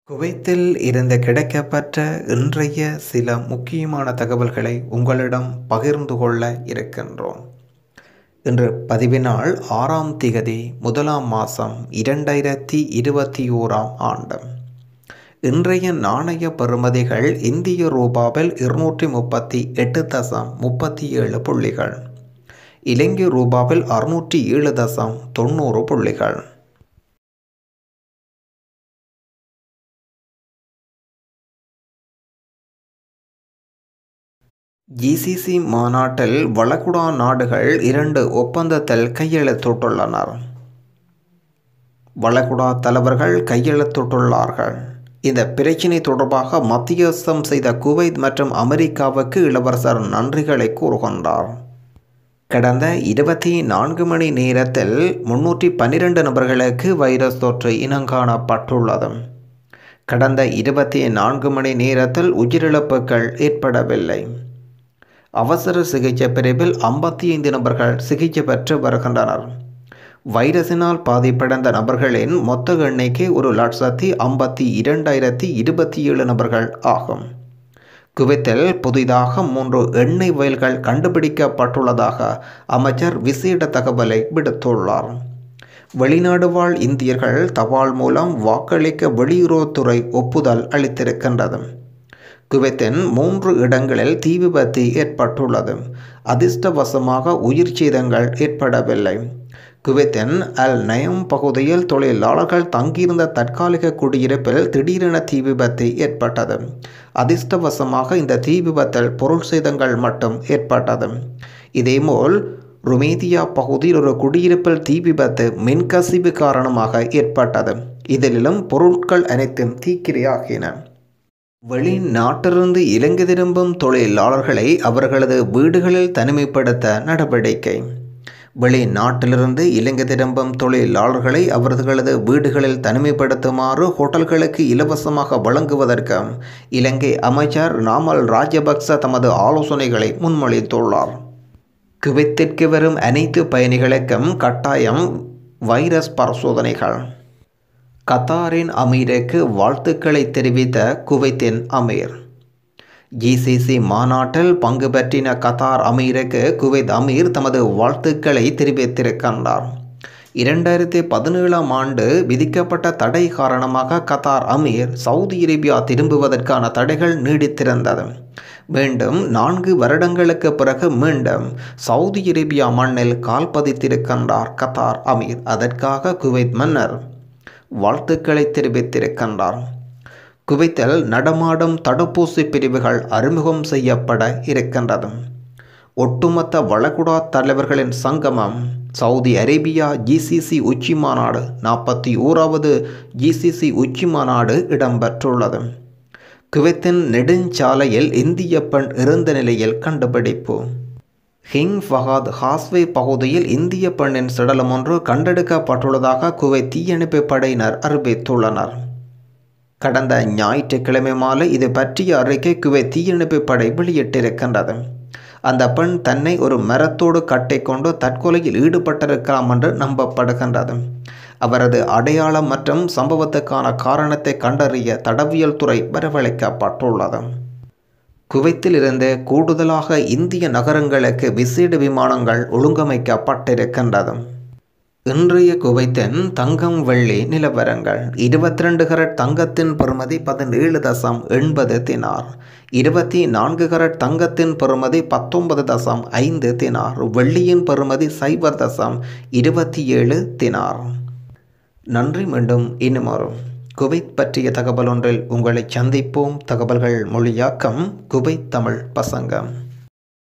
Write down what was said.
குவைத்தில் இருந்து கிடைக்கப்பெற்ற இன்றைய சில முக்கியமான தகவல்களை உங்களிடம் பகிர்ந்து கொள்ள இருக்கின்றோம் இன்று பதிவினால் ஆறாம் திகதி முதலாம் மாதம் இரண்டாயிரத்தி இருபத்தி ஓராம் ஆண்டு இன்றைய நாணய பெறுமதிகள் இந்திய ரூபாவில் இருநூற்றி முப்பத்தி எட்டு தசம் முப்பத்தி ஏழு புள்ளிகள் இலங்கை ரூபாவில் அறுநூற்றி ஏழு தசம் தொண்ணூறு புள்ளிகள் ஜிசிசி மாநாட்டில் வளைகுடா நாடுகள் இரண்டு ஒப்பந்தத்தில் கையெழுத்திட்டுள்ளனர் வளைகுடா தலைவர்கள் கையெழுத்திட்டுள்ளார்கள் இந்த பிரச்சினை தொடர்பாக மத்தியஸ்தம் செய்த குவைத் மற்றும் அமெரிக்காவுக்கு இளவரசர் நன்றிகளை கூறுகின்றார் கடந்த இருபத்தி நான்கு மணி நேரத்தில் முன்னூற்றி பன்னிரண்டு நபர்களுக்கு வைரஸ் தொற்று இனங்காணப்பட்டுள்ளது கடந்த இருபத்தி நான்கு மணி நேரத்தில் உயிரிழப்புகள் ஏற்படவில்லை அவசர சிகிச்சை பிரிவில் ஐம்பத்தி ஐந்து நபர்கள் சிகிச்சை பெற்று வருகின்றனர் வைரஸினால் பாதிப்படைந்த நபர்களின் மொத்த எண்ணிக்கை ஒரு லட்சத்தி ஐம்பத்தி இரண்டாயிரத்தி இருபத்தி ஏழு நபர்கள் ஆகும் குவைத்தில் புதிதாக மூன்று எண்ணெய் வயல்கள் கண்டுபிடிக்கப்பட்டுள்ளதாக அமைச்சர் விசேட தகவலை விடுத்துள்ளார் வெளிநாடு வாழ் இந்தியர்கள் தபால் மூலம் வாக்களிக்க வெளியுறவுத்துறை ஒப்புதல் அளித்திருக்கின்றது குவைத்தின் மூன்று இடங்களில் தீ விபத்து ஏற்பட்டுள்ளது அதிர்ஷ்டவசமாக உயிர் சேதங்கள் ஏற்படவில்லை குவைத்தின் அல் நயம் பகுதியில் தொழிலாளர்கள் தங்கியிருந்த தற்காலிக குடியிருப்பில் திடீரென தீ விபத்து ஏற்பட்டது அதிர்ஷ்டவசமாக இந்த தீ விபத்தில் பொருள் சேதங்கள் மட்டும் ஏற்பட்டது இதேபோல் ருமேதியா பகுதியில் ஒரு குடியிருப்பில் தீ விபத்து மின்கசிவு காரணமாக ஏற்பட்டது இதிலும் பொருட்கள் அனைத்தும் தீக்கிரையாகின வெளிநாட்டிலிருந்து இலங்கை திரும்பும் தொழிலாளர்களை அவர்களது வீடுகளில் தனிமைப்படுத்த நடவடிக்கை வெளிநாட்டிலிருந்து இலங்கை திரும்பும் தொழிலாளர்களை அவர்களது வீடுகளில் தனிமைப்படுத்துமாறு ஹோட்டல்களுக்கு இலவசமாக வழங்குவதற்கு இலங்கை அமைச்சர் நாமல் ராஜபக்ச தமது ஆலோசனைகளை முன்மொழித்துள்ளார் குவைத்திற்கு வரும் அனைத்து பயணிகளுக்கும் கட்டாயம் வைரஸ் பரிசோதனைகள் கத்தாரின் அமீருக்கு வாழ்த்துக்களை தெரிவித்த குவைத்தின் அமீர் ஜிசிசி மாநாட்டில் பங்கு பெற்றின கத்தார் அமீருக்கு குவைத் அமீர் தமது வாழ்த்துக்களை தெரிவித்திருக்கின்றார் இரண்டாயிரத்தி பதினேழாம் ஆண்டு விதிக்கப்பட்ட தடை காரணமாக கத்தார் அமீர் சவுதி அரேபியா திரும்புவதற்கான தடைகள் நீடித்திருந்தது மீண்டும் நான்கு வருடங்களுக்கு பிறகு மீண்டும் சவுதி அரேபியா மண்ணில் கால் பதித்திருக்கின்றார் கத்தார் அமீர் அதற்காக குவைத் மன்னர் வாழ்த்துக்களை தெரிவித்திருக்கின்றார் குவைத்தில் நடமாடும் தடுப்பூசி பிரிவுகள் அறிமுகம் செய்யப்பட இருக்கின்றது ஒட்டுமொத்த வளைகுடா தலைவர்களின் சங்கமம் சவுதி அரேபியா ஜிசிசி உச்சி மாநாடு நாற்பத்தி ஓராவது ஜிசிசி உச்சி மாநாடு இடம்பெற்றுள்ளது குவைத்தின் நெடுஞ்சாலையில் இந்திய பெண் இருந்த நிலையில் கண்டுபிடிப்பு ஹிங் ஃபஹாத் ஹாஸ்வே பகுதியில் இந்திய பெண்ணின் சடலம் ஒன்று கண்டெடுக்கப்பட்டுள்ளதாக குவைத் தீயணைப்பு படையினர் அறிவித்துள்ளனர் கடந்த ஞாயிற்றுக்கிழமை மாலை இது பற்றிய அறிக்கை குவைத் தீயணைப்பு படை வெளியிட்டிருக்கின்றது அந்த பெண் தன்னை ஒரு மரத்தோடு கட்டிக்கொண்டு தற்கொலையில் ஈடுபட்டிருக்கலாம் என்று நம்பப்படுகின்றது அவரது அடையாளம் மற்றும் சம்பவத்துக்கான காரணத்தை கண்டறிய தடவியல் துறை வரவழைக்கப்பட்டுள்ளது குவைத்தில் இருந்து கூடுதலாக இந்திய நகரங்களுக்கு விசேட விமானங்கள் ஒழுங்கமைக்கப்பட்டிருக்கின்றது இன்றைய குவைத்தின் தங்கம் வெள்ளி நிலவரங்கள் இருபத்தி ரெண்டு கரட் தங்கத்தின் பெறுமதி பதினேழு தசம் எண்பது தினார் இருபத்தி நான்கு கரட் தங்கத்தின் பெறுமதி பத்தொன்பது தசம் ஐந்து தினார் வெள்ளியின் பெறுமதி சைபர் தசம் இருபத்தி ஏழு தினார் நன்றி மீண்டும் இன்னும் வரும் குவைத் பற்றிய தகவல் ஒன்றில் உங்களை சந்திப்போம் தகவல்கள் மொழியாக்கம் குவைத் தமிழ் பசங்கம்